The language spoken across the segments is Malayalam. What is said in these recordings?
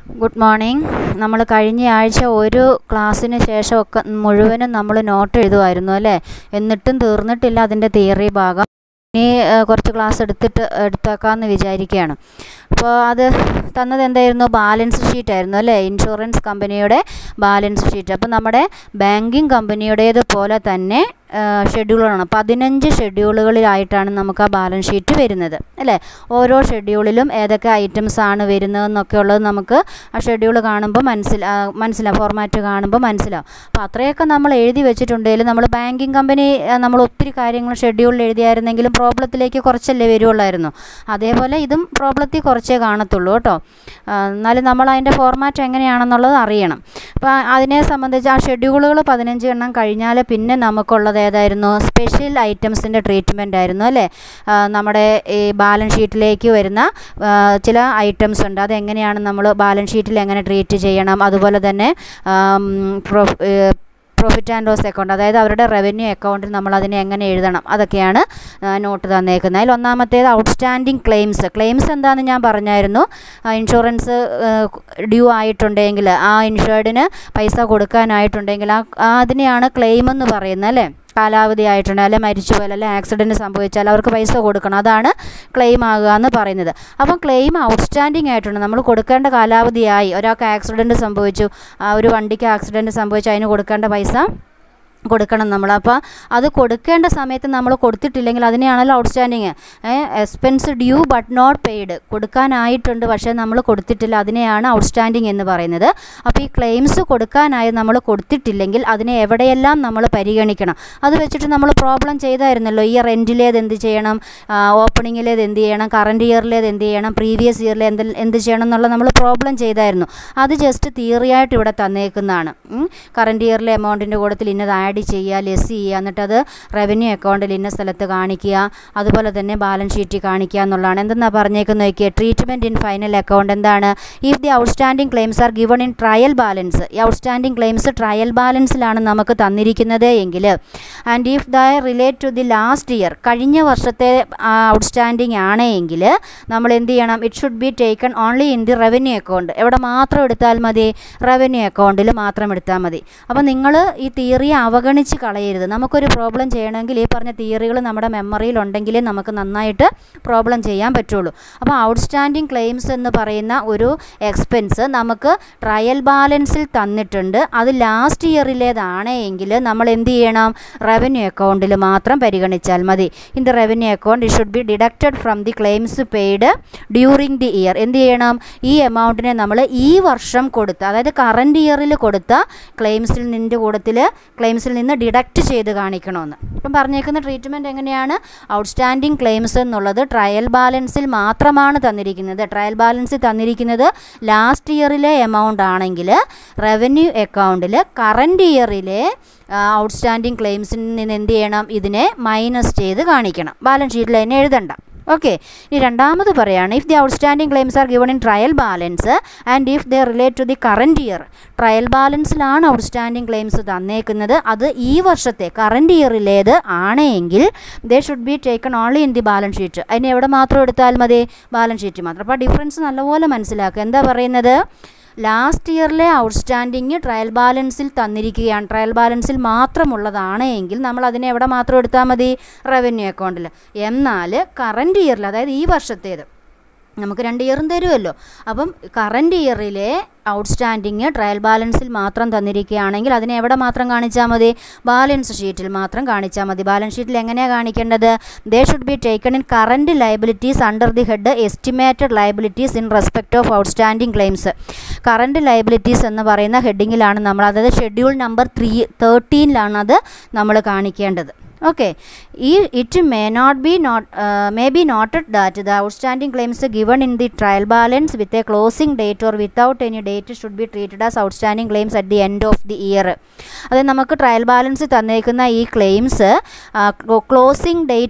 ഗുഡ് മോർണിംഗ് നമ്മൾ കഴിഞ്ഞ ആഴ്ച ഒരു ക്ലാസ്സിന് ശേഷമൊക്കെ മുഴുവനും നമ്മൾ നോട്ട് എഴുതുമായിരുന്നു അല്ലേ എന്നിട്ടും തീർന്നിട്ടില്ല അതിൻ്റെ തിയറി ഭാഗം ഇനി ഏഹ്, കുറച്ച് ക്ലാസ് എടുത്തിട്ട് എടുത്തേക്കാമെന്ന് വിചാരിക്കുകയാണ് അപ്പോൾ അത് തന്നത് എന്തായിരുന്നു ബാലൻസ് ഷീറ്റ് ആയിരുന്നു അല്ലേ ഇൻഷുറൻസ് കമ്പനിയുടെ ബാലൻസ് ഷീറ്റ് അപ്പോൾ നമ്മുടെ ബാങ്കിങ് കമ്പനിയുടേതുപോലെ തന്നെ ഷെഡ്യൂളുകളാണ് പതിനഞ്ച് ഷെഡ്യൂളുകളിലായിട്ടാണ് നമുക്ക് ആ ബാലൻസ് ഷീറ്റ് വരുന്നത് അല്ലേ ഓരോ ഷെഡ്യൂളിലും ഏതൊക്കെ ഐറ്റംസ് ആണ് വരുന്നതെന്നൊക്കെ ഉള്ളത് നമുക്ക് ആ ഷെഡ്യൂൾ കാണുമ്പോൾ മനസ്സിലാ മനസ്സിലാവും ഫോർമാറ്റ് കാണുമ്പോൾ മനസ്സിലാവും അപ്പോൾ അത്രയൊക്കെ നമ്മൾ എഴുതി വെച്ചിട്ടുണ്ടെങ്കിൽ നമ്മൾ ബാങ്കിങ് കമ്പനി ആ, നമ്മൾ ഒത്തിരി കാര്യങ്ങൾ ഷെഡ്യൂളിൽ എഴുതിയായിരുന്നെങ്കിലും പ്രോബ്ലത്തിലേക്ക് കുറച്ചല്ലേ വരുള്ളായിരുന്നു അതേപോലെ ഇതും പ്രോബ്ലത്തിൽ കുറച്ചേ കാണത്തുള്ളൂ കേട്ടോ ആ, എന്നാലും നമ്മൾ അതിൻ്റെ ഫോർമാറ്റ് എങ്ങനെയാണെന്നുള്ളത് അറിയണം അപ്പോൾ അതിനെ സംബന്ധിച്ച് ആ ഷെഡ്യൂളുകൾ പതിനഞ്ച് എണ്ണം കഴിഞ്ഞാൽ പിന്നെ നമുക്കുള്ളത് ഏതായിരുന്നു സ്പെഷ്യൽ ഐറ്റംസിൻ്റെ ട്രീറ്റ്മെൻ്റ് ആയിരുന്നു അല്ലേ ആ, നമ്മുടെ ഈ ബാലൻസ് ഷീറ്റിലേക്ക് വരുന്ന ആ, ചില ഐറ്റംസ് ഉണ്ട് അതെങ്ങനെയാണ് നമ്മൾ ബാലൻസ് ഷീറ്റിൽ എങ്ങനെ ട്രീറ്റ് ചെയ്യണം അതുപോലെ തന്നെ ആം, പ്രൊ- uh, profit and loss account അതായത് അവരുടെ റവന്യൂ അക്കൗണ്ടിൽ നമ്മൾ അതിനെ എങ്ങനെ എഴുതണം അതൊക്കെയാണ് ആ, നോട്ട് തന്നേക്കുന്നത് അതിൽ ഒന്നാമത്തേത് ഔട്ട്സ്റ്റാൻഡിങ് ക്ലെയിംസ് ക്ലെയിംസ് എന്താണെന്ന് ഞാൻ പറഞ്ഞായിരുന്നു ആ, ഇൻഷുറൻസ് ഡ്യൂ ആയിട്ടുണ്ടെങ്കിൽ ആ ഇൻഷുർഡിന് പൈസ കൊടുക്കാനായിട്ടുണ്ടെങ്കിൽ ആ ആ അതിനെയാണ് ക്ലെയിം എന്ന് പറയുന്നത് അല്ലേ കാലാവധി ആയിട്ടുണ്ട് അല്ലെ മരിച്ചു പോയാൽ അല്ലെ ആക്സിഡൻറ്റ് സംഭവിച്ചാൽ അവർക്ക് പൈസ കൊടുക്കണം അതാണ് ക്ലെയിം ആകുക എന്ന് പറയുന്നത് അപ്പം ക്ലെയിം ഔട്ട്സ്റ്റാൻഡിങ് ആയിട്ടുണ്ട് നമ്മൾ കൊടുക്കേണ്ട കാലാവധിയായി ഒരാൾക്ക് ആക്സിഡൻറ്റ് സംഭവിച്ചു ആ ഒരു വണ്ടിക്ക് ആക്സിഡൻറ്റ് സംഭവിച്ചു അതിന് കൊടുക്കേണ്ട പൈസ കൊടുക്കണം നമ്മൾ അപ്പോൾ അത് കൊടുക്കേണ്ട സമയത്ത് നമ്മൾ കൊടുത്തിട്ടില്ലെങ്കിൽ അതിനെയാണല്ലോ outstanding expense due but not paid കൊടുക്കാനായിട്ടുണ്ട് പക്ഷേ നമ്മൾ കൊടുത്തിട്ടില്ല അതിനെയാണ് ഔട്ട്സ്റ്റാൻഡിങ് എന്ന് പറയുന്നത് അപ്പോൾ ഈ ക്ലെയിംസ് കൊടുക്കാനായി നമ്മൾ കൊടുത്തിട്ടില്ലെങ്കിൽ അതിനെ എവിടെയെല്ലാം നമ്മൾ പരിഗണിക്കണം അത് വെച്ചിട്ട് നമ്മൾ പ്രോബ്ലം ചെയ്തായിരുന്നല്ലോ ഈ റെൻറ്റിലേത് എന്ത് ചെയ്യണം ഓപ്പണിങ്ങിലേത് എന്ത് ചെയ്യണം കറണ്ട് ഇയറിലേത് എന്ത് ചെയ്യണം പ്രീവിയസ് ഇയറിൽ എന്ത് എന്ത് ചെയ്യണം എന്നുള്ള നമ്മൾ പ്രോബ്ലം ചെയ്തായിരുന്നു അത് ജസ്റ്റ് തിയറിയായിട്ട് ഇവിടെ തന്നേക്കുന്നതാണ് കറണ്ട് ഇയറിലെ എമൗണ്ടിൻ്റെ കൂട്ടത്തിൽ ഇന്നത് ആഡ് ചെയ്യുക ലെസ് ചെയ്യുക എന്നിട്ട് അത് റവന്യൂ അക്കൗണ്ടിൽ ഇന്ന സ്ഥലത്ത് കാണിക്കുക അതുപോലെ തന്നെ ബാലൻസ് ഷീറ്റിൽ കാണിക്കുക എന്നുള്ളതാണ് എന്തെന്നാണ് പറഞ്ഞേക്കുന്നത് നോക്കിയാൽ ട്രീറ്റ്മെൻറ്റ് ഇൻ ഫൈനൽ അക്കൗണ്ട് എന്താണ് if the outstanding claims are given in trial balance ഈ ഔട്ട്സ്റ്റാൻഡിങ് ക്ലെയിംസ് ട്രയൽ ബാലൻസിലാണ് നമുക്ക് തന്നിരിക്കുന്നത് എങ്കിൽ and if the relate to the last year കഴിഞ്ഞ വർഷത്തെ ഔട്ട്സ്റ്റാൻഡിങ് ആണ് എങ്കിൽ നമ്മൾ എന്ത് ചെയ്യണം it should be taken only in the revenue account എവിടെ മാത്രം എടുത്താൽ മതി റവന്യൂ അക്കൗണ്ടിൽ മാത്രം എടുത്താൽ മതി അപ്പോൾ നിങ്ങൾ ഈ തിയറിയെ അവഗണിച്ച് കളയരുത് നമുക്കൊരു പ്രോബ്ലം ചെയ്യണമെങ്കിൽ ഈ പറഞ്ഞ തിയറികൾ നമ്മുടെ മെമ്മറിയിൽ ഉണ്ടെങ്കിലേ നമുക്ക് നന്നായിട്ട് പ്രോബ്ലം ചെയ്യാൻ പറ്റുള്ളൂ അപ്പോൾ ഔട്ട്സ്റ്റാൻഡിങ് ക്ലെയിംസ് എന്ന് പറയുന്ന ഒരു എക്സ്പെൻസ് നമുക്ക് ട്രയൽ ബാലൻസിൽ തന്നിട്ടുണ്ട് അത് ലാസ്റ്റ് ഇയറിലേതാണ് എങ്കിൽ നമ്മൾ എന്ത് ചെയ്യണം റവന്യൂ അക്കൗണ്ടിൽ മാത്രം പരിഗണിച്ചാൽ മതി in the revenue account it should be deducted from the claims paid during the year എന്ത് ചെയ്യണം ഈ എമൗണ്ടിനെ നമ്മൾ ഈ വർഷം കൊടുത്ത അതായത് കറണ്ട് ഇയറിൽ കൊടുത്ത ക്ലെയിംസിൽ നിൻ്റെ കൂട്ടത്തിൽ ക്ലെയിംസിൽ നിന്ന് ഡിഡക്റ്റ് ചെയ്ത് കാണിക്കണമെന്ന് ഇപ്പം പറഞ്ഞേക്കുന്ന ട്രീറ്റ്മെൻറ്റ് എങ്ങനെയാണ് ഔട്ട്സ്റ്റാൻഡിങ് ക്ലെയിംസ് എന്നുള്ളത് ട്രയൽ ബാലൻസിൽ മാത്രമാണ് തന്നിരിക്കുന്നത് ട്രയൽ ബാലൻസിൽ തന്നിരിക്കുന്നത് ലാസ്റ്റ് ഇയറിലെ എമൗണ്ട് ആണെങ്കിൽ റവന്യൂ അക്കൗണ്ടിൽ കറണ്ട് ഇയറിലെ ഔട്ട്സ്റ്റാൻഡിങ് ക്ലെയിംസിൽ നിന്ന് എന്ത് ചെയ്യണം ഇതിനെ മൈനസ് ചെയ്ത് കാണിക്കണം ബാലൻസ് ഷീറ്റിൽ തന്നെ എഴുതണ്ട ഓക്കെ ഇനി രണ്ടാമത് പറയാണ് if the outstanding claims are given in trial balance and if the relate to the current year trial ബാലൻസിലാണ് ഔട്ട്സ്റ്റാൻഡിങ് ക്ലെയിംസ് തന്നേക്കുന്നത് അത് ഈ വർഷത്തെ കറണ്ട് ഇയറിലേത് ആണെങ്കിൽ they should be taken only in the balance sheet അതിന് എവിടെ മാത്രം എടുത്താൽ മതി ബാലൻസ് ഷീറ്റ് മാത്രം അപ്പോൾ ഡിഫറൻസ് നല്ലപോലെ മനസ്സിലാക്കുക എന്താ പറയുന്നത് ലാസ്റ്റ് ഇയറിലെ ഔട്ട്സ്റ്റാൻഡിങ് ട്രയൽ ബാലൻസിൽ തന്നിരിക്കുകയാണ് ട്രയൽ ബാലൻസിൽ മാത്രമുള്ളതാണ് എങ്കിൽ നമ്മൾ അതിനെ എവിടെ മാത്രം എടുത്താൽ മതി റവന്യൂ അക്കൗണ്ടിൽ എന്നാൽ കറണ്ട് ഇയറിൽ അതായത് ഈ വർഷത്തേത് നമുക്ക് രണ്ട് ഇയറും തരുമല്ലോ അപ്പം കറണ്ട് ഇയറിലെ ഔട്ട്സ്റ്റാൻഡിങ് ട്രയൽ ബാലൻസിൽ മാത്രം തന്നിരിക്കുകയാണെങ്കിൽ അതിനെ എവിടെ മാത്രം കാണിച്ചാൽ മതി ബാലൻസ് ഷീറ്റിൽ മാത്രം കാണിച്ചാൽ മതി ബാലൻസ് ഷീറ്റിൽ എങ്ങനെയാണ് കാണിക്കേണ്ടത് they should be taken in current liabilities under the head estimated liabilities in respect of outstanding claims current liabilities എന്ന് പറയുന്ന ഹെഡിങ്ങിലാണ് നമ്മൾ അതായത് ഷെഡ്യൂൾ നമ്പർ ത്രീ തേർട്ടീനിലാണ് അത് നമ്മൾ കാണിക്കേണ്ടത് ഓക്കെ ഈ it may not be not may be noted that the outstanding claims given in the trial balance with a closing date or without any date should be treated as outstanding claims at the end of the year അതായത് നമുക്ക് ട്രയൽ ബാലൻസ് തന്നേക്കുന്ന ഈ ക്ലെയിംസ് ക്ലോസിംഗ് ഡേറ്റ്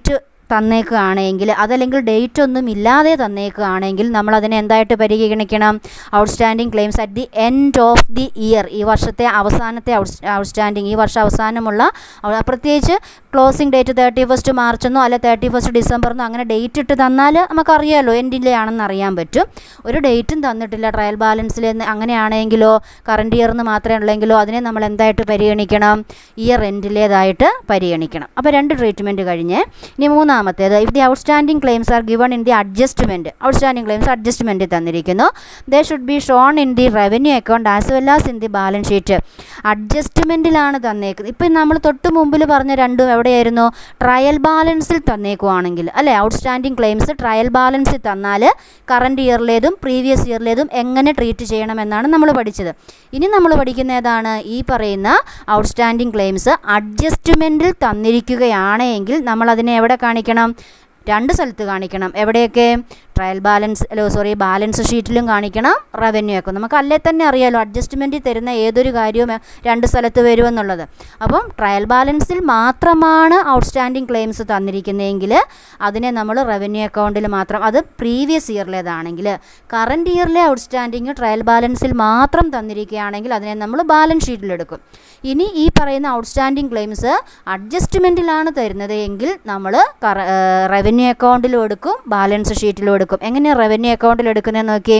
തന്നേക്കുകയാണെങ്കിൽ അതല്ലെങ്കിൽ ഡേറ്റ് ഒന്നും ഇല്ലാതെ തന്നേക്കുകയാണെങ്കിൽ നമ്മൾ അതിനെ എന്തായിട്ട് പരിഗണിക്കണം outstanding claims at the end of the year ഈ വർഷത്തെ അവസാനത്തെ ഔട്ട്സ്റ്റാൻഡിങ് ഈ വർഷം അവസാനമുള്ള അവ- പ്രത്യേകിച്ച് ക്ലോസിംഗ് ഡേറ്റ് തേർട്ടി ഫസ്റ്റ് മാർച്ചെന്നോ അല്ല തേർട്ടി ഫസ്റ്റ് ഡിസംബറിനോ അങ്ങനെ ഡേറ്റ് ഇട്ട് തന്നാൽ നമുക്കറിയാമല്ലോ എൻഡിലെ ആണെന്ന് അറിയാൻ പറ്റും ഒരു ഡേറ്റും തന്നിട്ടില്ല ട്രയൽ ബാലൻസിൽ അങ്ങനെയാണെങ്കിലോ കറണ്ട് ഇയർ എന്ന് മാത്രമേ ഉള്ളെങ്കിലോ അതിനെ നമ്മൾ എന്തായിട്ട് പരിഗണിക്കണം ഇയർ എൻഡിലേതായിട്ട് പരിഗണിക്കണം അപ്പോൾ രണ്ട് ട്രീറ്റ്മെൻറ്റ് കഴിഞ്ഞ് ഇനി മൂന്നാമത്തേത് if the outstanding claims are given in the adjustment outstanding claims അഡ്ജസ്റ്റ്മെൻറ്റിൽ തന്നിരിക്കുന്നു they should be shown in the revenue account as well as in the balance sheet അഡ്ജസ്റ്റ്മെൻറ്റിലാണ് തന്നേക്കുന്നത് ഇപ്പം നമ്മൾ തൊട്ട് മുമ്പിൽ പറഞ്ഞ രണ്ടും എവിടെയായിരുന്നു ട്രയൽ ബാലൻസിൽ തന്നേക്കുവാണെങ്കിൽ അല്ലേ ഔട്ട്സ്റ്റാൻഡിങ് ക്ലെയിംസ് ട്രയൽ ബാലൻസിൽ തന്നാൽ കറണ്ട് ഇയറിലേതും പ്രീവിയസ് ഇയറിലേതും എങ്ങനെ ട്രീറ്റ് ചെയ്യണമെന്നാണ് നമ്മൾ പഠിച്ചത് ഇനി നമ്മൾ പഠിക്കുന്ന ഏതാണ് ഈ പറയുന്ന ഔട്ട്സ്റ്റാൻഡിങ് ക്ലെയിംസ് അഡ്ജസ്റ്റ്മെൻറ്റിൽ തന്നിരിക്കുകയാണെങ്കിൽ നമ്മൾ അതിനെ എവിടെ കാണിക്കണം രണ്ട് സ്ഥലത്ത് കാണിക്കണം എവിടെയൊക്കെ ട്രയൽ ബാലൻസ് അല്ലോ സോറി ബാലൻസ് ഷീറ്റിലും കാണിക്കണം റവന്യൂ ഒക്കെ നമുക്ക് അല്ലേ തന്നെ അറിയാലോ അഡ്ജസ്റ്റ്മെൻറ്റിൽ തരുന്ന ഏതൊരു കാര്യവും രണ്ട് സ്ഥലത്ത് വരുമെന്നുള്ളത് അപ്പം ട്രയൽ ബാലൻസിൽ മാത്രമാണ് ഔട്ട്സ്റ്റാൻഡിങ് ക്ലെയിംസ് തന്നിരിക്കുന്നതെങ്കിൽ അതിനെ നമ്മൾ റവന്യൂ അക്കൗണ്ടിൽ മാത്രം അത് പ്രീവിയസ് ഇയറിലേതാണെങ്കിൽ കറണ്ട് ഇയറിലെ ഔട്ട്സ്റ്റാൻഡിങ് ട്രയൽ ബാലൻസിൽ മാത്രം തന്നിരിക്കുകയാണെങ്കിൽ അതിനെ നമ്മൾ ബാലൻസ് ഷീറ്റിലെടുക്കും ഇനി ഈ പറയുന്ന ഔട്ട്സ്റ്റാൻഡിങ് ക്ലെയിംസ് അഡ്ജസ്റ്റ്മെൻറ്റിലാണ് തരുന്നത് എങ്കിൽ നമ്മൾ റവന്യൂ അക്കൗണ്ടിലും എടുക്കും ബാലൻസ് ഷീറ്റിലും എടുക്കും എങ്ങനെയാണ് റവന്യൂ അക്കൗണ്ടിൽ എടുക്കുന്നത് നോക്കി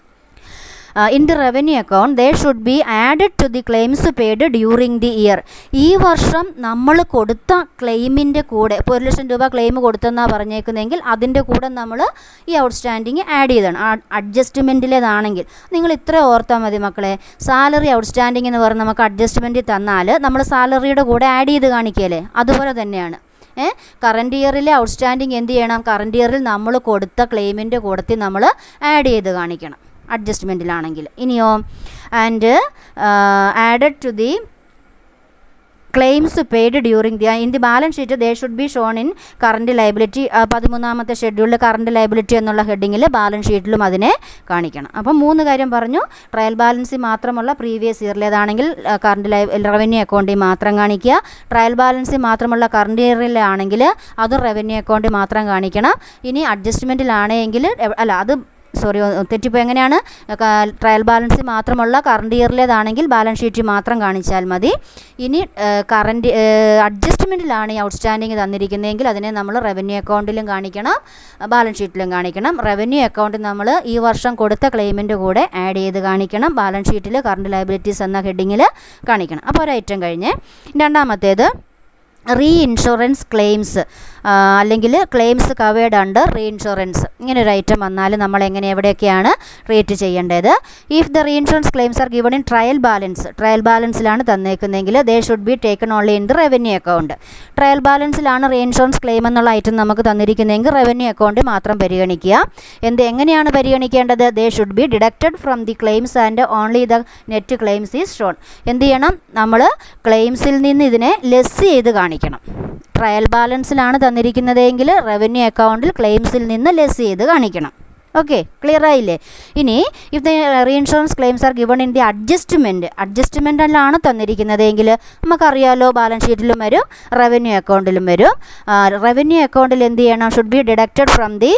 in the revenue account they should be added to the claims paid during the year ഈ വർഷം നമ്മൾ കൊടുത്ത ക്ലെയിമിൻ്റെ കൂടെ ഇപ്പോൾ ഒരു ലക്ഷം രൂപ ക്ലെയിം കൊടുത്തെന്നാണ് പറഞ്ഞേക്കുന്നതെങ്കിൽ അതിൻ്റെ കൂടെ നമ്മൾ ഈ ഔട്ട്സ്റ്റാൻഡിങ് ആഡ് ചെയ്തതാണ് അഡ്ജസ്റ്റ്മെൻറ്റിലേതാണെങ്കിൽ നിങ്ങൾ ഇത്ര ഓർത്താൽ മതി മക്കളെ സാലറി ഔട്ട്സ്റ്റാൻഡിങ് എന്ന് പറഞ്ഞ് നമുക്ക് അഡ്ജസ്റ്റ്മെൻറ്റിൽ തന്നാൽ നമ്മൾ സാലറിയുടെ കൂടെ ആഡ് ചെയ്ത് കാണിക്കുകയല്ലേ അതുപോലെ തന്നെയാണ് ഏ കറണ്ട് ഇയറിലെ ഔട്ട്സ്റ്റാൻഡിങ് എന്ത് ചെയ്യണം കറണ്ട് ഇയറിൽ നമ്മൾ കൊടുത്ത ക്ലെയിമിൻ്റെ കൂടത്തിൽ നമ്മൾ ആഡ് ചെയ്ത് കാണിക്കണം അഡ്ജസ്റ്റ്മെൻറ്റിലാണെങ്കിൽ ഇനിയോ and added to the claims paid during the in the balance sheet they should be shown in current liability പതിമൂന്നാമത്തെ ഷെഡ്യൂളിൽ കറണ്ട് ലൈബിലിറ്റി എന്നുള്ള ഹെഡിങ്ങിൽ ബാലൻസ് ഷീറ്റിലും അതിനെ കാണിക്കണം അപ്പം മൂന്ന് കാര്യം പറഞ്ഞു ട്രയൽ ബാലൻസിൽ മാത്രമുള്ള പ്രീവിയസ് ഇയറിലേതാണെങ്കിൽ കറണ്ട് ലൈ റവന്യൂ അക്കൗണ്ടിൽ മാത്രം കാണിക്കുക ട്രയൽ ബാലൻസിൽ മാത്രമുള്ള കറണ്ട് ഇയറിലാണെങ്കിൽ അതും റവന്യൂ അക്കൗണ്ടിൽ മാത്രം കാണിക്കണം ഇനി അഡ്ജസ്റ്റ്മെൻറ്റിലാണെങ്കിൽ അല്ല അത് സോറി തെറ്റിപ്പോൾ എങ്ങനെയാണ് ട്രയൽ ബാലൻസ് മാത്രമുള്ള കറണ്ട് ഇയറിലേതാണെങ്കിൽ ബാലൻസ് ഷീറ്റ് മാത്രം കാണിച്ചാൽ മതി ഇനി കറണ്ട് അഡ്ജസ്റ്റ്മെൻറ്റിലാണ് ഈ ഔട്ട്സ്റ്റാൻഡിങ് തന്നിരിക്കുന്നതെങ്കിൽ അതിനെ നമ്മൾ റവന്യൂ അക്കൗണ്ടിലും കാണിക്കണം ബാലൻസ് ഷീറ്റിലും കാണിക്കണം റവന്യൂ അക്കൗണ്ട് നമ്മൾ ഈ വർഷം കൊടുത്ത ക്ലെയിമിൻ്റെ കൂടെ ആഡ് ചെയ്ത് കാണിക്കണം ബാലൻസ് ഷീറ്റിൽ കറണ്ട് ലയബിലിറ്റീസ് എന്ന ഹെഡിങ്ങിൽ കാണിക്കണം അപ്പോൾ ഒരു ഐറ്റം കഴിഞ്ഞ് രണ്ടാമത്തേത് റീ ഇൻഷുറൻസ് ക്ലെയിംസ് അല്ലെങ്കിൽ claims covered under reinsurance ഇങ്ങനെ ഒരു ഐറ്റം വന്നാൽ നമ്മൾ എങ്ങനെ എവിടെയൊക്കെയാണ് റേറ്റ് ചെയ്യേണ്ടത് if the reinsurance claims are given in trial balance trial ബാലൻസിലാണ് തന്നേക്കുന്നതെങ്കിൽ they should be taken only in the revenue account trial ബാലൻസിലാണ് റീ ഇൻഷുറൻസ് ക്ലെയിം എന്നുള്ള ഐറ്റം നമുക്ക് തന്നിരിക്കുന്നതെങ്കിൽ റവന്യൂ അക്കൗണ്ട് മാത്രം പരിഗണിക്കുക എന്ത് എങ്ങനെയാണ് പരിഗണിക്കേണ്ടത് they should be deducted from the claims and only the net claims is shown എന്ത് ചെയ്യണം നമ്മൾ ക്ലെയിംസിൽ നിന്ന് ഇതിനെ ലെസ് ചെയ്ത് കാണിക്കണം ട്രയൽ ബാലൻസിലാണ് തന്നിരിക്കുന്നതെങ്കിൽ റവന്യൂ അക്കൗണ്ടിൽ ക്ലെയിംസിൽ നിന്ന് ലെസ് ചെയ്ത് കാണിക്കണം ഓക്കെ ക്ലിയർ ആയില്ലേ ഇനി if the reinsurance claims are given in the adjustment അഡ്ജസ്റ്റ്മെൻറ്റിലാണ് തന്നിരിക്കുന്നതെങ്കിൽ നമുക്കറിയാലോ ബാലൻസ് ഷീറ്റിലും വരും റവന്യൂ അക്കൗണ്ടിലും വരും റവന്യൂ അക്കൗണ്ടിൽ എന്ത് ചെയ്യണം should be deducted from the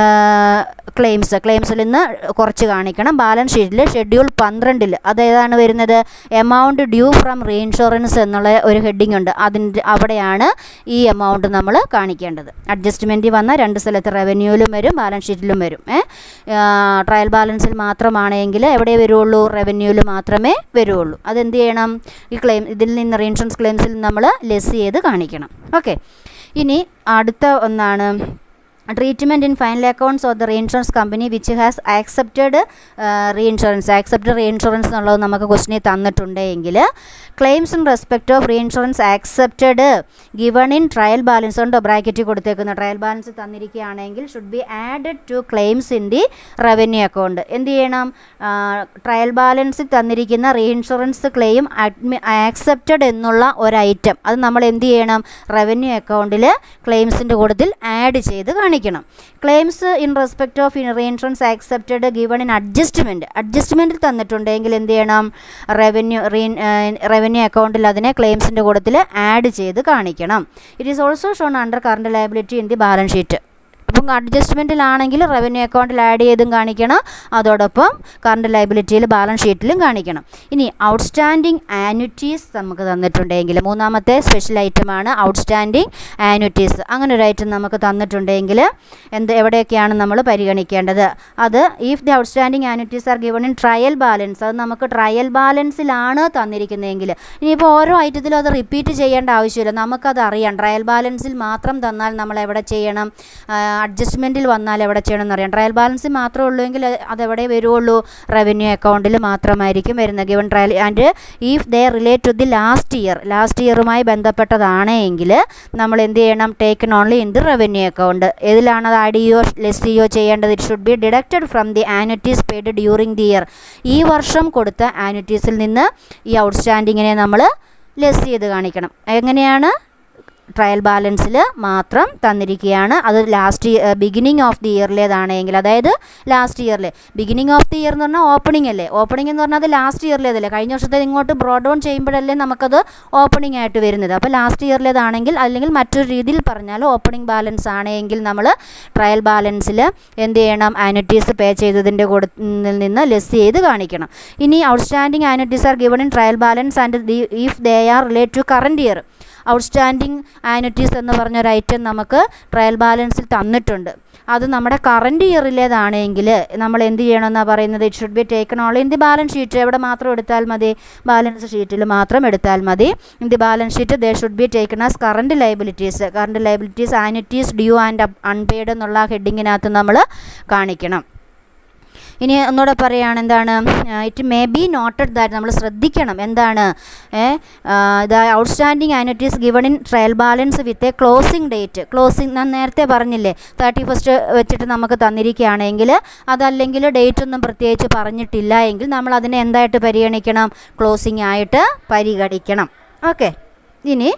claims ക്ലെയിംസിൽ നിന്ന് കുറച്ച് കാണിക്കണം ബാലൻസ് ഷീറ്റിൽ ഷെഡ്യൂൾ പന്ത്രണ്ടിൽ അതേതാണ് വരുന്നത് എമൗണ്ട് ഡ്യൂ ഫ്രം റീഇൻഷുറൻസ് എന്നുള്ള ഒരു ഹെഡിങ് ഉണ്ട് അതിൻ്റെ അവിടെയാണ് ഈ എമൗണ്ട് നമ്മൾ കാണിക്കേണ്ടത് അഡ്ജസ്റ്റ്മെൻറ്റ് വന്ന രണ്ട് സ്ഥലത്ത് റവന്യൂവിലും വരും ബാലൻസ് ഷീറ്റിലും വരും ഏ ട്രയൽ ബാലൻസിൽ മാത്രമാണെങ്കിൽ എവിടെ വരുള്ളൂ റവന്യൂവിൽ മാത്രമേ വരുള്ളൂ അതെന്ത് ചെയ്യണം ഈ ക്ലെയിം ഇതിൽ നിന്ന് റീഇൻഷുറൻസ് ക്ലെയിംസിൽ നമ്മൾ ലെസ് ചെയ്ത് കാണിക്കണം ഓക്കെ ഇനി അടുത്ത ഒന്നാണ് treatment in final accounts of the reinsurance company which has accepted reinsurance accepted reinsurance എന്നുള്ളത് നമുക്ക് ക്വസ്റ്റിനിൽ തന്നിട്ടുണ്ടെങ്കിൽ claims in respect of reinsurance accepted given in trial balance ഉണ്ടോ ബ്രാക്കറ്റിൽ കൊടുത്തേക്കുന്ന ട്രയൽ ബാലൻസ് തന്നിരിക്കുകയാണെങ്കിൽ should be added to claims in the revenue account എന്ത് ചെയ്യണം ട്രയൽ ബാലൻസിൽ തന്നിരിക്കുന്ന റീഇൻഷുറൻസ് ക്ലെയിം അഡ്മി ആക്സെപ്റ്റഡ് എന്നുള്ള ഒരു ഐറ്റം അത് നമ്മൾ എന്ത് ചെയ്യണം റവന്യൂ അക്കൗണ്ടിൽ ക്ലെയിംസിൻ്റെ കൂട്ടത്തിൽ ആഡ് ചെയ്ത് കാണിക്കണം കാണിക്കണം claims in respect of reinsurance accepted given in adjustment അഡ്ജസ്റ്റ്മെൻറ്റിൽ തന്നിട്ടുണ്ടെങ്കിൽ എന്ത് ചെയ്യണം റവന്യൂ റീ റവന്യൂ അക്കൗണ്ടിൽ അതിനെ ക്ലെയിംസിൻ്റെ കൂട്ടത്തിൽ ആഡ് ചെയ്ത് കാണിക്കണം it is also shown under current liability in the balance sheet അപ്പം അഡ്ജസ്റ്റ്മെൻറ്റിലാണെങ്കിൽ റവന്യൂ അക്കൗണ്ടിൽ ആഡ് ചെയ്തും കാണിക്കണം അതോടൊപ്പം കറണ്ട് ലൈബിലിറ്റിയിൽ ബാലൻസ് ഷീറ്റിലും കാണിക്കണം ഇനി ഔട്ട്സ്റ്റാൻഡിങ് ആനുറ്റീസ് നമുക്ക് തന്നിട്ടുണ്ടെങ്കിൽ മൂന്നാമത്തെ സ്പെഷ്യൽ ഐറ്റമാണ് ഔട്ട്സ്റ്റാൻഡിങ് ആനുറ്റീസ് അങ്ങനെ ഒരു ഐറ്റം നമുക്ക് തന്നിട്ടുണ്ടെങ്കിൽ എന്ത് എവിടെയൊക്കെയാണ് നമ്മൾ പരിഗണിക്കേണ്ടത് അത് if the outstanding annuities are given in trial balance അത് നമുക്ക് ട്രയൽ ബാലൻസിലാണ് തന്നിരിക്കുന്നതെങ്കിൽ ഇനിയിപ്പോൾ ഓരോ ഐറ്റത്തിലും അത് റിപ്പീറ്റ് ചെയ്യേണ്ട ആവശ്യമില്ല നമുക്കത് അറിയാം ട്രയൽ ബാലൻസിൽ മാത്രം തന്നാൽ നമ്മൾ എവിടെ ചെയ്യണം അഡ്ജസ്റ്റ്മെൻറ്റിൽ വന്നാൽ എവിടെ ചെയ്യണമെന്ന് അറിയാം ട്രയൽ ബാലൻസ് മാത്രമേ ഉള്ളൂ എങ്കിൽ അതെവിടെ വരുള്ളൂ റവന്യൂ അക്കൗണ്ടിൽ മാത്രമായിരിക്കും വരുന്നത് given trial and if they relate to the last year last ഇയറുമായി ബന്ധപ്പെട്ടതാണ് എങ്കിൽ നമ്മൾ എന്ത് ചെയ്യണം taken only in the revenue account ഏതിലാണ് അത് ആഡ് ചെയ്യോ ലെസ് ചെയ്യോ ചെയ്യേണ്ടത് it should be deducted from the annuities paid during the year ഈ വർഷം കൊടുത്ത ആനുറ്റീസിൽ നിന്ന് ഈ ഔട്ട്സ്റ്റാൻഡിങ്ങിനെ നമ്മൾ ലെസ് ചെയ്ത് കാണിക്കണം എങ്ങനെയാണ് ട്രയൽ ബാലൻസിൽ മാത്രം തന്നിരിക്കുകയാണ് അത് ലാസ്റ്റ് ബിഗിനിങ് ഓഫ് ദി ഇയറിലേതാണെങ്കിൽ അതായത് ലാസ്റ്റ് ഇയറിലെ ബിഗിനിങ് ഓഫ് ദി ഇയർ എന്ന് പറഞ്ഞാൽ ഓപ്പണിംഗ് അല്ലേ ഓപ്പണിംഗ് എന്ന് പറഞ്ഞാൽ അത് ലാസ്റ്റ് ഇയറിലേതല്ലേ കഴിഞ്ഞ വർഷത്തെ ഇങ്ങോട്ട് ബ്രോഡ് ഡൗൺ ചെയ്യുമ്പോഴല്ലേ നമുക്കത് ഓപ്പണിംഗ് ആയിട്ട് വരുന്നത് അപ്പോൾ ലാസ്റ്റ് ഇയറിലേതാണെങ്കിൽ അല്ലെങ്കിൽ മറ്റൊരു രീതിയിൽ പറഞ്ഞാൽ ഓപ്പണിംഗ് ബാലൻസ് ആണെങ്കിൽ നമ്മൾ ട്രയൽ ബാലൻസിൽ എന്ത് ചെയ്യണം ആനുറ്റീസ് പേ ചെയ്തതിൻ്റെ കൂടെ നിന്ന് ലെസ് ചെയ്ത് കാണിക്കണം ഇനി outstanding annuities are given in trial balance and the if they are relate to current year outstanding annuities എന്ന് പറഞ്ഞൊരു ഐറ്റം നമുക്ക് ട്രയൽ ബാലൻസിൽ തന്നിട്ടുണ്ട് അത് നമ്മുടെ കറണ്ട് ഇയറിലേതാണെങ്കിൽ നമ്മൾ എന്ത് ചെയ്യണമെന്നാണ് പറയുന്നത് it should be taken all in the balance sheet എവിടെ മാത്രം എടുത്താൽ മതി ബാലൻസ് ഷീറ്റിൽ മാത്രം എടുത്താൽ മതി in the balance sheet they should be taken as current liabilities current liabilities annuities due and unpaid എന്നുള്ള ഹെഡിങ്ങിനകത്ത് നമ്മൾ കാണിക്കണം ഇനി ഒന്നുകൂടെ പറയുകയാണ് എന്താണ് it may be noted that നമ്മൾ ശ്രദ്ധിക്കണം എന്താണ് the outstanding annuities given in trial balance with a closing date closing ഞാൻ നേരത്തെ പറഞ്ഞില്ലേ തേർട്ടി ഫസ്റ്റ് വെച്ചിട്ട് നമുക്ക് തന്നിരിക്കുകയാണെങ്കിൽ അതല്ലെങ്കിൽ ഡേറ്റ് ഒന്നും പ്രത്യേകിച്ച് പറഞ്ഞിട്ടില്ല എങ്കിൽ നമ്മൾ അതിനെ എന്തായിട്ട് പരിഗണിക്കണം ക്ലോസിംഗ് ആയിട്ട് പരിഗണിക്കണം ഓക്കെ ഇനി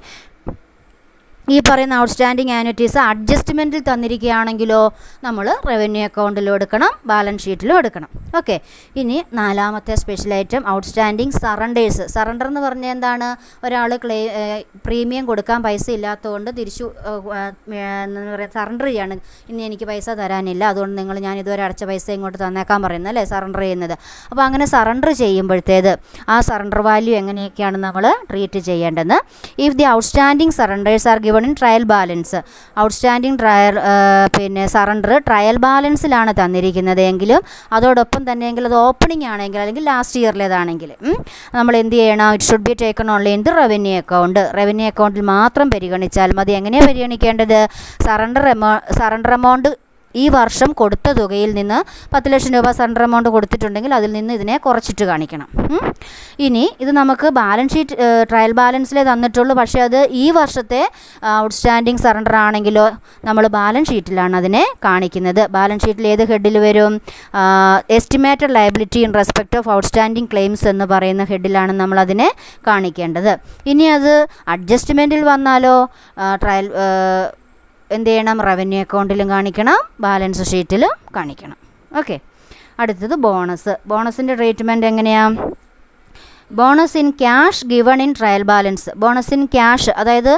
ഈ പറയുന്ന ഔട്ട്സ്റ്റാൻഡിങ് ആനുറ്റീസ് അഡ്ജസ്റ്റ്മെൻറ്റിൽ തന്നിരിക്കുകയാണെങ്കിലോ നമ്മൾ റവന്യൂ അക്കൗണ്ടിലും എടുക്കണം ബാലൻസ് ഷീറ്റിലും എടുക്കണം ഓക്കെ ഇനി നാലാമത്തെ special item outstanding surrenders surrender എന്ന് പറഞ്ഞാൽ എന്താണ് ഒരാൾ ക്ലേ പ്രീമിയം കൊടുക്കാൻ പൈസ ഇല്ലാത്തതുകൊണ്ട് തിരിച്ചു എന്താ പറയുക സറണ്ടർ ചെയ്യാണ് ഇനി എനിക്ക് പൈസ തരാനില്ല അതുകൊണ്ട് നിങ്ങൾ ഞാൻ ഇതുവരെ അടച്ച പൈസ ഇങ്ങോട്ട് തന്നേക്കാൻ പറയുന്നത് അല്ലേ സറണ്ടർ ചെയ്യുന്നത് അപ്പോൾ അങ്ങനെ സറണ്ടർ ചെയ്യുമ്പോഴത്തേത് ആ സറണ്ടർ വാല്യൂ എങ്ങനെയൊക്കെയാണ് നമ്മൾ ട്രീറ്റ് ചെയ്യേണ്ടത് if the outstanding surrenders are given in trial balance outstanding trial പിന്നെ സറണ്ടർ ട്രയൽ ബാലൻസിലാണ് തന്നിരിക്കുന്നത് എങ്കിലും അതോടൊപ്പം തന്നെ എങ്കിൽ അത് ഓപ്പണിംഗ് ആണെങ്കിൽ അല്ലെങ്കിൽ ലാസ്റ്റ് ഇയറിലേതാണെങ്കിൽ നമ്മൾ എന്ത് ചെയ്യണം it should be taken only in the revenue account revenue അക്കൗണ്ടിൽ മാത്രം പരിഗണിച്ചാൽ മതി എങ്ങനെയാണ് പരിഗണിക്കേണ്ടത് സറണ്ടർ എമൗ സറണ്ടർ എമൗണ്ട് ഈ വർഷം കൊടുത്ത തുകയിൽ നിന്ന് പത്ത് ലക്ഷം രൂപ സറണ്ടർ എമൗണ്ട് കൊടുത്തിട്ടുണ്ടെങ്കിൽ അതിൽ നിന്ന് ഇതിനെ കുറച്ചിട്ട് കാണിക്കണം ഇനി ഇത് നമുക്ക് ബാലൻസ് ഷീറ്റ് ട്രയൽ ബാലൻസിലേ തന്നിട്ടുള്ളൂ പക്ഷേ അത് ഈ വർഷത്തെ ഔട്ട്സ്റ്റാൻഡിങ് സറണ്ടർ ആണെങ്കിലോ നമ്മൾ ബാലൻസ് ഷീറ്റിലാണ് അതിനെ കാണിക്കുന്നത് ബാലൻസ് ഷീറ്റിൽ ഏത് ഹെഡിൽ വരും estimated liability in respect of outstanding claims എന്ന് പറയുന്ന ഹെഡിലാണ് നമ്മൾ അതിനെ കാണിക്കേണ്ടത് ഇനി അത് അഡ്ജസ്റ്റ്മെൻറ്റിൽ വന്നാലോ ട്രയൽ എന്ത് ചെയ്യണം റവന്യൂ അക്കൗണ്ടിലും കാണിക്കണം ബാലൻസ് ഷീറ്റിലും കാണിക്കണം ഓക്കെ അടുത്തത് ബോണസ് ബോണസിൻ്റെ ട്രീറ്റ്മെൻറ്റ് എങ്ങനെയാണ് bonus in cash given in trial balance bonus in cash അതായത്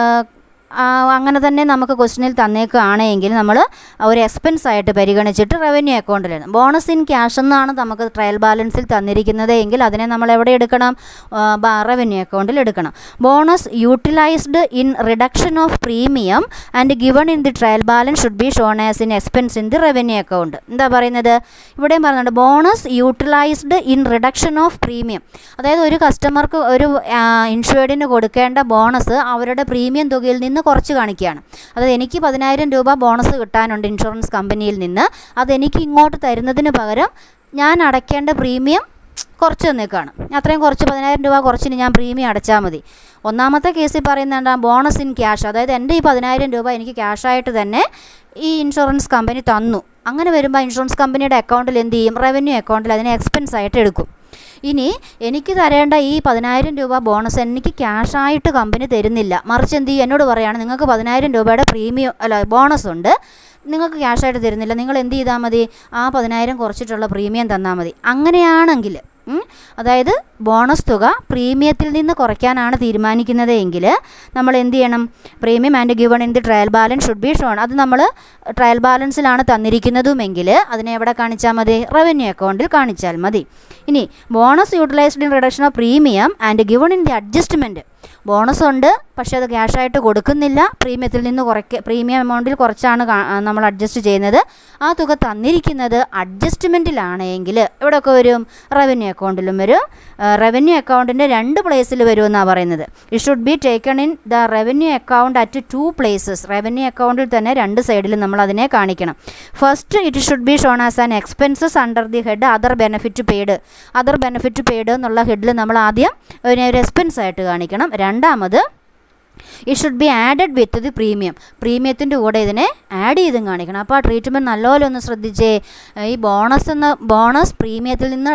അങ്ങനെ തന്നെ നമുക്ക് ക്വസ്റ്റിനിൽ തന്നേക്കുകയാണെങ്കിൽ നമ്മൾ ഒരു എക്സ്പെൻസ് ആയിട്ട് പരിഗണിച്ചിട്ട് റവന്യൂ അക്കൗണ്ടിൽ ബോണസ് ഇൻ ക്യാഷ് എന്നാണ് നമുക്ക് ട്രയൽ ബാലൻസിൽ തന്നിരിക്കുന്നത് എങ്കിൽ അതിനെ നമ്മൾ എവിടെ എടുക്കണം റവന്യൂ അക്കൗണ്ടിൽ എടുക്കണം bonus utilised in reduction of premium and given in the trial balance should be shown as in expense in the revenue account എന്താ പറയുന്നത് ഇവിടെയും പറയുന്നുണ്ട് bonus utilised in reduction of premium അതായത് ഒരു കസ്റ്റമർക്ക് ഒരു ഇൻഷുർഡിന് കൊടുക്കേണ്ട ബോണസ് അവരുടെ പ്രീമിയം തുകയിൽ നിന്ന് നിന്ന് കുറച്ച് കാണിക്കുകയാണ് അതായത് എനിക്ക് പതിനായിരം രൂപ ബോണസ് കിട്ടാനുണ്ട് ഇൻഷുറൻസ് കമ്പനിയിൽ നിന്ന് അതെനിക്ക് ഇങ്ങോട്ട് തരുന്നതിന് പകരം ഞാൻ അടയ്ക്കേണ്ട പ്രീമിയം കുറച്ച് തന്നേക്കാണ് അത്രയും കുറച്ച് പതിനായിരം രൂപ കുറച്ചിന് ഞാൻ പ്രീമിയം അടച്ചാൽ മതി ഒന്നാമത്തെ കേസിൽ പറയുന്നത് ബോണസ് ഇൻ ക്യാഷ് അതായത് എൻ്റെ ഈ പതിനായിരം രൂപ എനിക്ക് ക്യാഷായിട്ട് തന്നെ ഈ ഇൻഷുറൻസ് കമ്പനി തന്നു അങ്ങനെ വരുമ്പോൾ ഇൻഷുറൻസ് കമ്പനിയുടെ അക്കൗണ്ടിൽ എന്ത് ചെയ്യും റവന്യൂ അക്കൗണ്ടിൽ അതിനെ എക്സ്പെൻസ് ആയിട്ട് എടുക്കും ഇനി എനിക്ക് തരേണ്ട ഈ പതിനായിരം രൂപ ബോണസ് എനിക്ക് ക്യാഷായിട്ട് കമ്പനി തരുന്നില്ല മറിച്ച് എന്ത് ചെയ്യും എന്നോട് പറയുകയാണ് നിങ്ങൾക്ക് പതിനായിരം രൂപയുടെ പ്രീമിയം അല്ല ബോണസ് ഉണ്ട് നിങ്ങൾക്ക് ക്യാഷായിട്ട് തരുന്നില്ല നിങ്ങൾ എന്ത് ചെയ്താൽ മതി ആ പതിനായിരം കുറച്ചിട്ടുള്ള പ്രീമിയം തന്നാൽ മതി അങ്ങനെയാണെങ്കിൽ ഉം, അതായത് ബോണസ് തുക പ്രീമിയത്തിൽ നിന്ന് കുറയ്ക്കാനാണ് തീരുമാനിക്കുന്നത് എങ്കിൽ നമ്മൾ എന്ത് ചെയ്യണം premium and given in the trial balance should be shown അത് നമ്മൾ ട്രയൽ ബാലൻസിലാണ് തന്നിരിക്കുന്നതുമെങ്കിൽ അതിനെ എവിടെ കാണിച്ചാൽ മതി റവന്യൂ അക്കൗണ്ടിൽ കാണിച്ചാൽ മതി ഇനി bonus utilised in reduction of premium and given in the adjustment bonus ഉണ്ട് പക്ഷേ അത് ക്യാഷായിട്ട് കൊടുക്കുന്നില്ല പ്രീമിയത്തിൽ നിന്ന് കുറയ്ക്ക പ്രീമിയം എമൗണ്ടിൽ കുറച്ചാണ് കാ- ആ, നമ്മൾ അഡ്ജസ്റ്റ് ചെയ്യുന്നത് ആ തുക തന്നിരിക്കുന്നത് അഡ്ജസ്റ്റ്മെൻറ്റിലാണ് എങ്കിൽ എവിടെയൊക്കെ വരും റവന്യൂ അക്കൗണ്ടിലും വരും റവന്യൂ അക്കൗണ്ടിൻ്റെ രണ്ട് പ്ലേസിൽ വരുമെന്നാണ് പറയുന്നത് it should be taken in the revenue account at two places revenue അക്കൗണ്ടിൽ തന്നെ രണ്ട് സൈഡിലും നമ്മൾ അതിനെ കാണിക്കണം first it should be shown as an expenses under the head other benefit paid other benefit paid എന്നുള്ള ഹെഡിൽ നമ്മൾ ആദ്യം അതിനെ ഒരു എക്സ്പെൻസ് ആയിട്ട് കാണിക്കണം രണ്ടാമത് it should be added with the premium പ്രീമിയത്തിൻ്റെ കൂടെ ഇതിനെ ആഡ് ചെയ്തും കാണിക്കണം അപ്പോൾ ആ ട്രീറ്റ്മെൻറ്റ് നല്ലപോലെ ഒന്ന് ശ്രദ്ധിച്ചേ ഈ ബോണസ് എന്ന ബോണസ് പ്രീമിയത്തിൽ നിന്ന്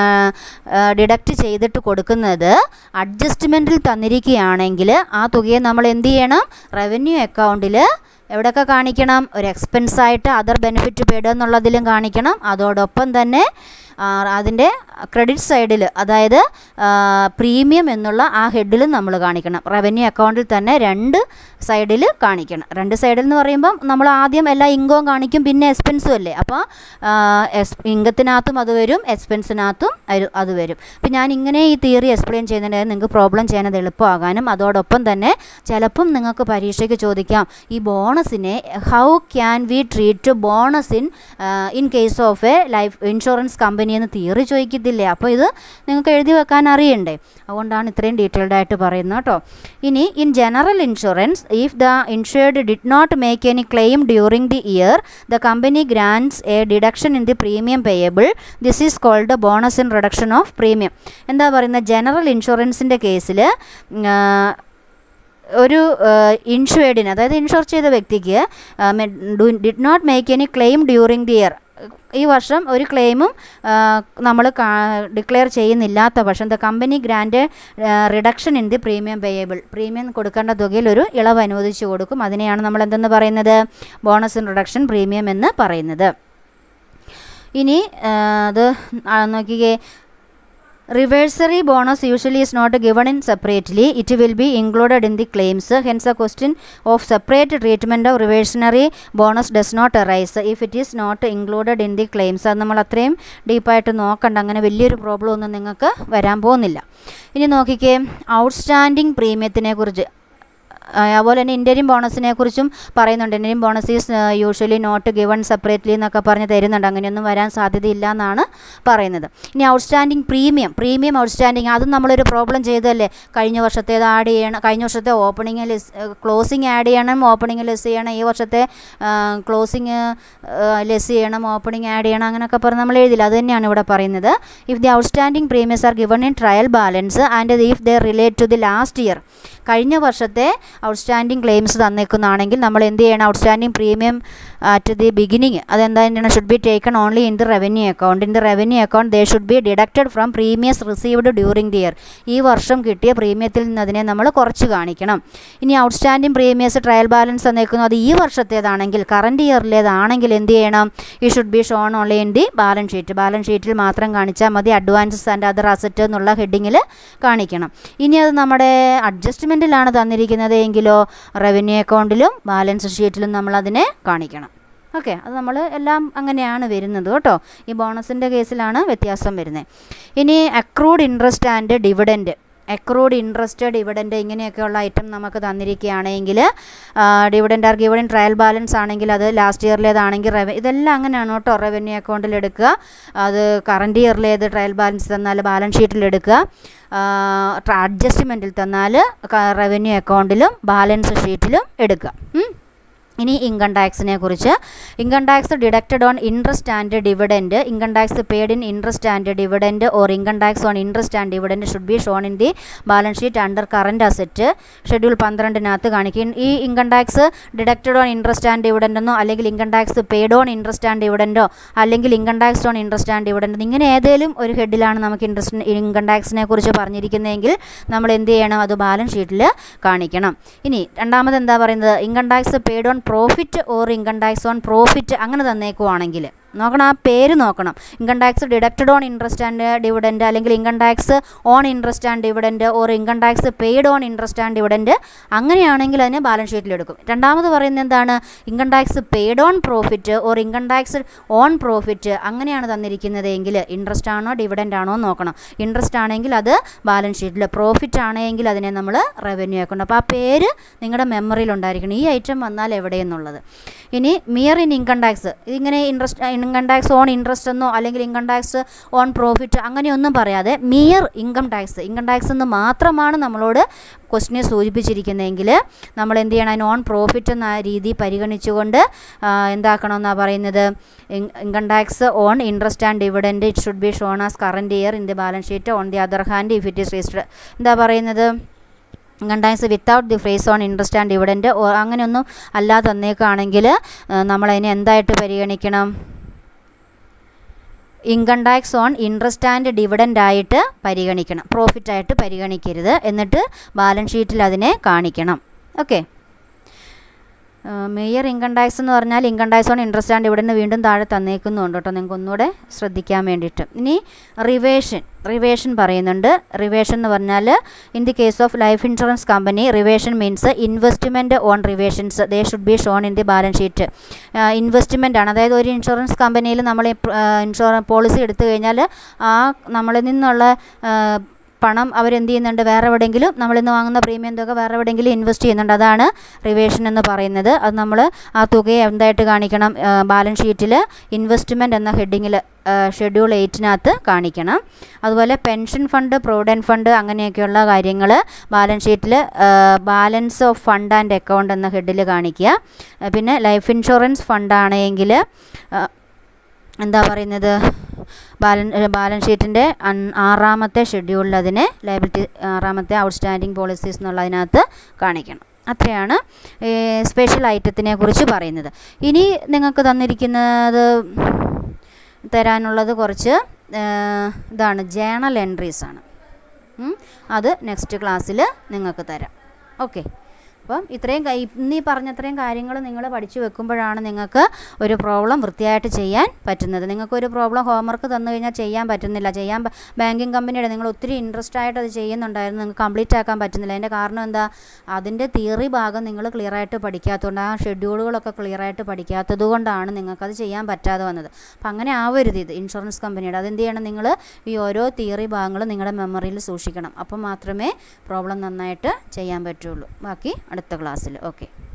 ഡിഡക്റ്റ് ചെയ്തിട്ട് കൊടുക്കുന്നത് അഡ്ജസ്റ്റ്മെൻറ്റിൽ തന്നിരിക്കുകയാണെങ്കിൽ ആ തുകയെ നമ്മൾ എന്ത് ചെയ്യണം റവന്യൂ അക്കൗണ്ടിൽ എവിടെയൊക്കെ കാണിക്കണം ഒരു എക്സ്പെൻസ് ആയിട്ട് അതർ ബെനിഫിറ്റ് പെയ്ഡ് എന്നുള്ളതിലും കാണിക്കണം അതോടൊപ്പം തന്നെ ആ, അതിൻ്റെ ക്രെഡിറ്റ് സൈഡിൽ അതായത് പ്രീമിയം എന്നുള്ള ആ ഹെഡിലും നമ്മൾ കാണിക്കണം റവന്യൂ അക്കൗണ്ടിൽ തന്നെ രണ്ട് സൈഡിൽ കാണിക്കണം രണ്ട് സൈഡിൽ എന്ന് പറയുമ്പം നമ്മൾ ആദ്യം എല്ലാ ഇൻകവും കാണിക്കും പിന്നെ എക്സ്പെൻസും അല്ലേ അപ്പോൾ ഇൻകത്തിനകത്തും അത് വരും എക്സ്പെൻസിനകത്തും അത് അത് വരും അപ്പം ഞാൻ ഇങ്ങനെ ഈ തിയറി എക്സ്പ്ലെയിൻ ചെയ്യുന്നുണ്ടെങ്കിൽ നിങ്ങൾക്ക് പ്രോബ്ലം ചെയ്യാനത് എളുപ്പമാകാനും അതോടൊപ്പം തന്നെ ചിലപ്പം നിങ്ങൾക്ക് പരീക്ഷയ്ക്ക് ചോദിക്കാം ഈ ബോണസിനെ how can we treat bonus in in case of a life insurance company എന്ന് തിയറി ചോദിക്കത്തില്ലേ അപ്പോൾ ഇത് നിങ്ങൾക്ക് എഴുതി വെക്കാൻ അറിയണ്ടേ അതുകൊണ്ടാണ് ഇത്രയും ഡീറ്റെയിൽഡ് ആയിട്ട് പറയുന്നത് കേട്ടോ ഇനി in general insurance if the insured did not make any claim during the year the company grants a deduction in the premium payable this is called bonus in reduction of premium എന്താ പറയുന്നത് ജനറൽ ഇൻഷുറൻസിൻ്റെ കേസിൽ ഒരു ഇൻഷുവേർഡിന് അതായത് ഇൻഷുർ ചെയ്ത വ്യക്തിക്ക് did not make any claim during the year ഈ വർഷം ഒരു ക്ലെയിമും നമ്മൾ ഡിക്ലെയർ ചെയ്യുന്നില്ലാത്ത പക്ഷം the company grant reduction in the premium payable premium കൊടുക്കേണ്ട തുകയിൽ ഒരു ഇളവ് അനുവദിച്ചു കൊടുക്കും അതിനെയാണ് നമ്മൾ എന്തെന്ന് പറയുന്നത് ബോണസ് ഇൻ റിഡക്ഷൻ പ്രീമിയം എന്ന് പറയുന്നത് ഇനി ആ, അത് ആ, നോക്കിക്കേ reversionary bonus usually is not given in separately it will be included in the claims hence a question of separate treatment of reversionary bonus does not arise if it is not included in the claims അത് നമ്മൾ അത്രയും ഡീപ്പായിട്ട് നോക്കണ്ട അങ്ങനെ വലിയൊരു പ്രോബ്ലം ഒന്നും നിങ്ങൾക്ക് വരാൻ പോകുന്നില്ല ഇനി നോക്കിക്കേ ഔട്ട്സ്റ്റാൻഡിങ് പ്രീമിയത്തിനെ കുറിച്ച് ആ, അതുപോലെ തന്നെ ഇൻ്റരിം ബോണസിനെ കുറിച്ചും പറയുന്നുണ്ട് interim bonus is usually not given separately എന്നൊക്കെ പറഞ്ഞ് തരുന്നുണ്ട് അങ്ങനെയൊന്നും വരാൻ സാധ്യതയില്ല എന്നാണ് പറയുന്നത് ഇനി ഔട്ട്സ്റ്റാൻഡിങ് പ്രീമിയം പ്രീമിയം ഔട്ട്സ്റ്റാൻഡിങ് അതും നമ്മളൊരു പ്രോബ്ലം ചെയ്തല്ലേ കഴിഞ്ഞ വർഷത്തേത് ആഡ് ചെയ്യണം കഴിഞ്ഞ വർഷത്തെ ഓപ്പണിംഗ് ലെസ് ക്ലോസിങ് ആഡ് ചെയ്യണം ഓപ്പണിംഗ് ലെസ് ചെയ്യണം ഈ വർഷത്തെ ക്ലോസിങ് ലെസ് ചെയ്യണം ഓപ്പണിംഗ് ആഡ് ചെയ്യണം അങ്ങനെയൊക്കെ പറഞ്ഞ് നമ്മൾ എഴുതില്ല അത് തന്നെയാണ് ഇവിടെ പറയുന്നത് if the outstanding premiums are given in trial balance and if they relate to the last year കഴിഞ്ഞ വർഷത്തെ ഔട്ട്സ്റ്റാൻഡിങ് ക്ലെയിംസ് തന്നേക്കുന്നതാണെങ്കിൽ നമ്മൾ എന്ത് ചെയ്യണം outstanding premium at the beginning അതെന്താണ് should be taken only in the revenue account in the revenue account they should be deducted from premiums received during the year ഈ വർഷം കിട്ടിയ പ്രീമിയത്തിൽ നിന്ന് അതിനെ നമ്മൾ കുറച്ച് കാണിക്കണം ഇനി ഔട്ട്സ്റ്റാൻഡിങ് പ്രീമിയസ് ട്രയൽ ബാലൻസ് തന്നേക്കുന്നു അത് ഈ വർഷത്തേതാണെങ്കിൽ കറണ്ട് ഇയറിലേതാണെങ്കിൽ എന്ത് ചെയ്യണം ഈ should be shown only in the balance sheet balance ഷീറ്റിൽ മാത്രം കാണിച്ചാൽ മതി അഡ്വാൻസസ് ആൻഡ് അതർ അസറ്റ് എന്നുള്ള ഹെഡിങ്ങിൽ കാണിക്കണം ഇനി അത് നമ്മുടെ അഡ്ജസ്റ്റ്മെൻറ്റിലാണ് തന്നിരിക്കുന്നത് എങ്കിലോ റവന്യൂ അക്കൗണ്ടിലും ബാലൻസ് ഷീറ്റിലും നമ്മൾ അതിനെ കാണിക്കണം ഓക്കെ അത് നമ്മൾ എല്ലാം അങ്ങനെയാണ് വരുന്നത് കേട്ടോ ഈ ബോണസിൻ്റെ കേസിലാണ് വ്യത്യാസം വരുന്നത് ഇനി accrued interest and dividend accrued interest dividend ഇങ്ങനെയൊക്കെയുള്ള ഐറ്റം നമുക്ക് തന്നിരിക്കുകയാണെങ്കിൽ dividend are given in trial balance ആണെങ്കിൽ അത് ലാസ്റ്റ് ഇയറിലേതാണെങ്കിൽ റവ ഇതെല്ലാം അങ്ങനെയാണ് കേട്ടോ റവന്യൂ അക്കൗണ്ടിൽ എടുക്കുക അത് കറണ്ട് ഇയറിലേത് ട്രയൽ ബാലൻസ് തന്നാൽ ബാലൻസ് ഷീറ്റിൽ എടുക്കുക അഡ്ജസ്റ്റ്മെൻറ്റിൽ തന്നാൽ റവന്യൂ അക്കൗണ്ടിലും ബാലൻസ് ഷീറ്റിലും എടുക്കുക ഉം. ഇനി ഇൻകം ടാക്സിനെ കുറിച്ച് income tax deducted on interest and dividend income tax paid in interest and dividend or income tax on interest and dividend should be shown in the balance sheet under current asset schedule പന്ത്രണ്ടിനകത്ത് കാണിക്കും ഈ income tax deducted on interest and ഡിവിഡൻഡെന്നോ അല്ലെങ്കിൽ income tax paid on interest and ഡിവിഡൻഡോ അല്ലെങ്കിൽ income tax on interest and dividend ഇങ്ങനെ ഏതെങ്കിലും ഒരു ഹെഡിലാണ് നമുക്ക് ഇൻട്രസ്റ്റ് ഇൻകം ടാക്സിനെ കുറിച്ച് പറഞ്ഞിരിക്കുന്നതെങ്കിൽ നമ്മൾ എന്ത് ചെയ്യണം അത് ബാലൻസ് ഷീറ്റിൽ കാണിക്കണം ഇനി രണ്ടാമത് എന്താ പറയുന്നത് income tax paid on profit or income tax on profit അങ്ങനെ തന്നേക്കുവാണെങ്കിൽ നോക്കണം ആ പേര് നോക്കണം income tax deducted on interest and dividend അല്ലെങ്കിൽ income tax on interest and dividend or income tax paid on interest and dividend അങ്ങനെയാണെങ്കിൽ അതിനെ ബാലൻസ് ഷീറ്റിൽ എടുക്കും രണ്ടാമത് പറയുന്നത് എന്താണ് income tax paid on profit or income tax on profit അങ്ങനെയാണ് തന്നിരിക്കുന്നതെങ്കിൽ ഇൻട്രസ്റ്റ് ആണോ ഡിവിഡൻഡ് ആണോ എന്ന് നോക്കണം ഇൻട്രസ്റ്റ് ആണെങ്കിൽ അത് ബാലൻസ് ഷീറ്റിൽ പ്രോഫിറ്റ് ആണെങ്കിൽ അതിനെ നമ്മൾ റവന്യൂ ആക്കണം അപ്പോൾ ആ പേര് നിങ്ങളുടെ മെമ്മറിയിൽ ഉണ്ടായിരിക്കണം ഈ ഐറ്റം വന്നാൽ എവിടെയെന്നുള്ളത് ഇനി മിയർ ഇൻ ഇൻകം ടാക്സ് ഇതിങ്ങനെ interest income tax on interest എന്നോ അല്ലെങ്കിൽ ഇൻകം ടാക്സ് ഓൺ പ്രോഫിറ്റ് അങ്ങനെയൊന്നും പറയാതെ mere income tax income tax എന്ന് മാത്രമാണ് നമ്മളോട് ക്വസ്റ്റിനെ സൂചിപ്പിച്ചിരിക്കുന്നതെങ്കിൽ നമ്മൾ എന്ത് ചെയ്യണം അതിന് ഓൺ പ്രോഫിറ്റ് എന്ന രീതി പരിഗണിച്ചുകൊണ്ട് ആ, എന്താക്കണമെന്നാണ് പറയുന്നത് income tax on interest and dividend it should be shown as current year in the balance sheet on the other hand if it is register എന്താ പറയുന്നത് income tax without the phrase on interest and dividend അങ്ങനെയൊന്നും അല്ലാതെ തന്നേക്കാണെങ്കിൽ നമ്മളതിനെ എന്തായിട്ട് പരിഗണിക്കണം income tax on interest and dividend ആയിട്ട് പരിഗണിക്കണം പ്രോഫിറ്റ് ആയിട്ട് പരിഗണിക്കരുത് എന്നിട്ട് ബാലൻസ് ഷീറ്റിൽ അതിനെ കാണിക്കണം ഓക്കെ മേയർ ഇൻകം ടാക്സ് എന്ന് പറഞ്ഞാൽ income tax on interest and dividend വീണ്ടും താഴെ തന്നേക്കുന്നുണ്ട് കേട്ടോ നിങ്ങൾക്ക് ഒന്നുകൂടെ ശ്രദ്ധിക്കാൻ വേണ്ടിയിട്ട് ഇനി റിവേഷൻ റിവേഷൻ പറയുന്നുണ്ട് റിവേഷൻ എന്ന് പറഞ്ഞാൽ in the case of life insurance company reversion means investment on reversions they should be shown in the balance sheet investment ആണ് അതായത് ഒരു ഇൻഷുറൻസ് കമ്പനിയിൽ നമ്മൾ ഇൻഷുറൻസ് പോളിസി എടുത്തു കഴിഞ്ഞാൽ ആ നമ്മളിൽ നിന്നുള്ള ആ, പണം അവരെന്ത് ചെയ്യുന്നുണ്ട് വേറെ എവിടെയെങ്കിലും നമ്മളിന്ന് വാങ്ങുന്ന പ്രീമിയം തുക വേറെ എവിടെയെങ്കിലും ഇൻവെസ്റ്റ് ചെയ്യുന്നുണ്ട് അതാണ് റിവേഷൻ എന്ന് പറയുന്നത് അത് നമ്മൾ ആ തുകയെ എന്തായിട്ട് കാണിക്കണം ബാലൻസ് ഷീറ്റിൽ ഇൻവെസ്റ്റ്മെൻറ്റ് എന്ന ഹെഡിങ്ങിൽ ഷെഡ്യൂൾ എയ്റ്റിനകത്ത് കാണിക്കണം അതുപോലെ പെൻഷൻ ഫണ്ട് പ്രൊവിഡൻറ്റ് ഫണ്ട് അങ്ങനെയൊക്കെയുള്ള കാര്യങ്ങൾ ബാലൻസ് ഷീറ്റിൽ balance of fund and account എന്ന ഹെഡിൽ കാണിക്കുക ആ, പിന്നെ ലൈഫ് ഇൻഷുറൻസ് ഫണ്ടാണെങ്കിൽ എന്താ പറയുന്നത് ബാലൻ ബാലൻസ് ഷീറ്റിൻ്റെ ആറാമത്തെ ഷെഡ്യൂളിൽ അതിനെ ലയബിലിറ്റി ആറാമത്തെ ഔട്ട്സ്റ്റാൻഡിങ് പോളിസീസ് എന്നുള്ളതിനകത്ത് കാണിക്കണം അത്രയാണ് സ്പെഷ്യൽ ഐറ്റത്തിനെ കുറിച്ച് പറയുന്നത് ഇനി നിങ്ങൾക്ക് തന്നിരിക്കുന്നത് തരാനുള്ളത് കുറച്ച് ഏഹ്, ഇതാണ് ജേണൽ എൻട്രീസ് ആണ് ഉം. അത് നെക്സ്റ്റ് ക്ലാസ്സിൽ നിങ്ങൾക്ക് തരാം ഓക്കെ അപ്പം ഇത്രയും കൈ ഇന്നീ പറഞ്ഞ അത്രയും കാര്യങ്ങൾ നിങ്ങൾ പഠിച്ചു വെക്കുമ്പോഴാണ് നിങ്ങൾക്ക് ഒരു പ്രോബ്ലം വൃത്തിയായിട്ട് ചെയ്യാൻ പറ്റുന്നത് നിങ്ങൾക്ക് ഒരു പ്രോബ്ലം ഹോംവർക്ക് തന്നു കഴിഞ്ഞാൽ ചെയ്യാൻ പറ്റുന്നില്ല ചെയ്യാൻ പ- ബാങ്കിങ് കമ്പനിയുടെ നിങ്ങൾ ഒത്തിരി ഇൻട്രസ്റ്റ് ആയിട്ട് അത് ചെയ്യുന്നുണ്ടായിരുന്നു നിങ്ങൾക്ക് കംപ്ലീറ്റ് ആക്കാൻ പറ്റുന്നില്ല അതിൻ്റെ കാരണം എന്താ അതിൻ്റെ തിയറി ഭാഗം നിങ്ങൾ ക്ലിയർ ആയിട്ട് പഠിക്കാത്തതുകൊണ്ട് ആ ഷെഡ്യൂളുകളൊക്കെ ക്ലിയർ ആയിട്ട് പഠിക്കാത്തത് കൊണ്ടാണ് നിങ്ങൾക്കത് ചെയ്യാൻ പറ്റാതെ വന്നത് അപ്പം അങ്ങനെ ആവരുത് ഇത് ഇൻഷുറൻസ് കമ്പനിയുടെ അതെന്ത് ചെയ്യണം നിങ്ങൾ ഈ ഓരോ തിയറി ഭാഗങ്ങളും നിങ്ങളുടെ മെമ്മറിയിൽ സൂക്ഷിക്കണം അപ്പം മാത്രമേ പ്രോബ്ലം നന്നായിട്ട് ചെയ്യാൻ പറ്റുള്ളൂ ബാക്കി അടുത്ത ക്ലാസ്സിൽ ഓക്കെ